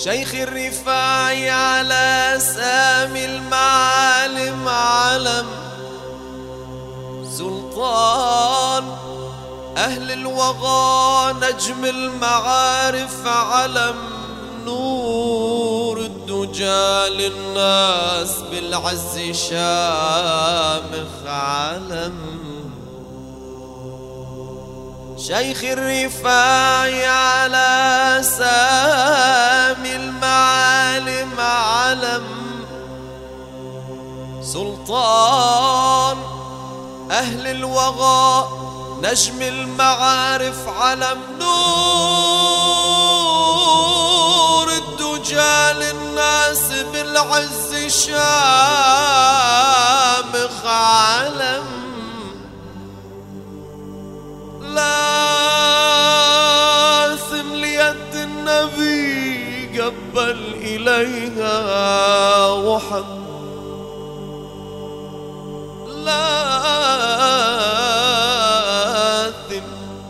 شيخ الرفاعي على سامي المعالم علم سلطان أهل الوغى نجم المعارف علم نور الدجى للناس بالعز شامخ علم شيخ الرفاعي على سامي المعالم علم سلطان أهل الوغى نجم المعارف علم نور الدجى للناس بالعز شامخ علم لاثم ليد النبي قبل إليها وحب لاثم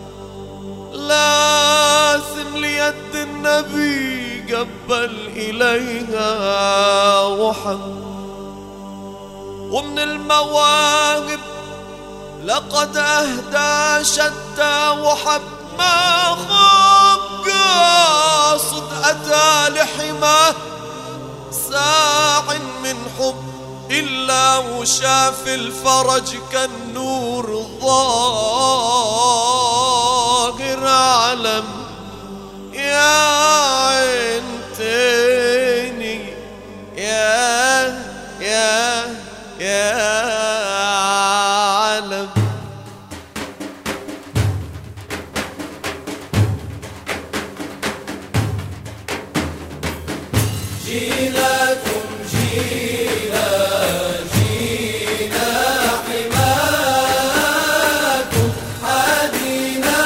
لاثم ليد النبي قبل إليها وحب ومن المواهب لقد أهدى شتى وحب ما خاب قاصد أتى لحماه ساع من حب إلا وشاف الفرج كالنور ظاهر علم يا عين تاني يا يا يا علم جيلكم جيلا جينا حماكم حدينا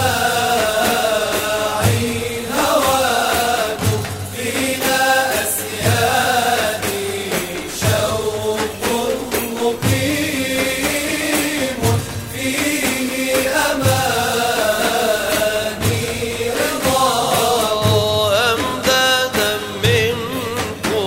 داعي هواكم فينا أسيادي شوق مقيم فيه أماني رضا أمدادا منكم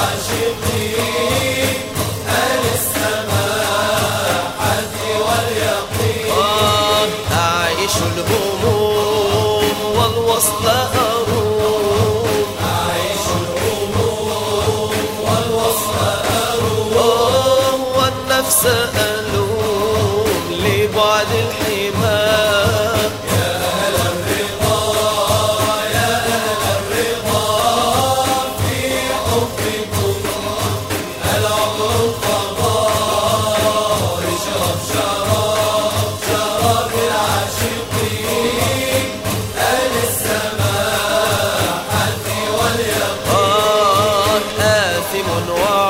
العاشقين أهل السماحة واليقين آه أعيش الهموم والوصل أروم أعيش الهموم والوصل أروم والنفس ألوم لبعد الحمام يا أهل الرضا يا أهل الرضا في حبكم العمر القضاء اشرب شراب شراب العاشقين أهل السماحة واليقين آه آثم وعاص